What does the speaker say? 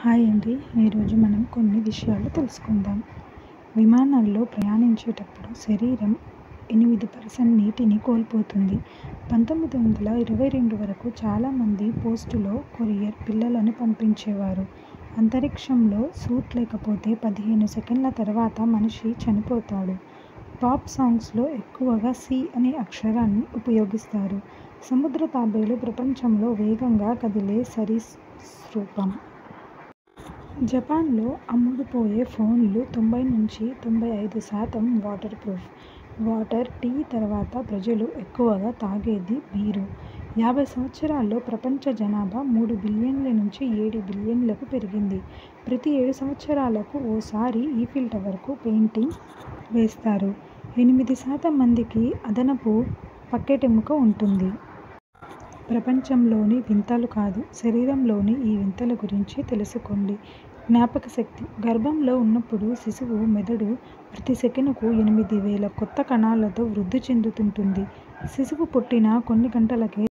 hi అండి ఈరోజు మనం కొన్ని విషయాలు తెలుసుకుందాం విమానాల్లో ప్రయాణించేటప్పుడు శరీరం ఎనిమిది పర్సెంట్ నీటిని కోల్పోతుంది పంతొమ్మిది వందల ఇరవై రెండు వరకు చాలామంది పోస్టులో కొరియర్ పిల్లలను పంపించేవారు అంతరిక్షంలో సూట్ లేకపోతే పదిహేను సెకన్ల తర్వాత మనిషి చనిపోతాడు పాప్ సాంగ్స్లో ఎక్కువగా సి అనే అక్షరాన్ని ఉపయోగిస్తారు సముద్ర తాబేలు ప్రపంచంలో వేగంగా కదిలే సరీసృపం జపాన్లో అమ్ముడుపోయే ఫోన్లు తొంభై నుంచి తొంభై ఐదు శాతం వాటర్ ప్రూఫ్ వాటర్ టీ తర్వాత ప్రజలు ఎక్కువగా తాగేది బీరు యాభై సంవత్సరాల్లో ప్రపంచ జనాభా మూడు బిలియన్ల నుంచి ఏడు బిలియన్లకు పెరిగింది ప్రతి ఏడు సంవత్సరాలకు ఓసారి ఈఫిల్ టవర్కు పెయింటింగ్ వేస్తారు ఎనిమిది శాతం మందికి అదనపు పక్కెటెముక ఉంటుంది ప్రపంచంలోని వింతలు కాదు శరీరంలోని ఈ వింతల గురించి తెలుసుకోండి జ్ఞాపకశక్తి గర్భంలో ఉన్నప్పుడు శిశువు మెదడు ప్రతి సెకనుకు ఎనిమిది వేల కొత్త కణాలతో వృద్ధి చెందుతుంటుంది శిశువు పుట్టిన కొన్ని గంటలకే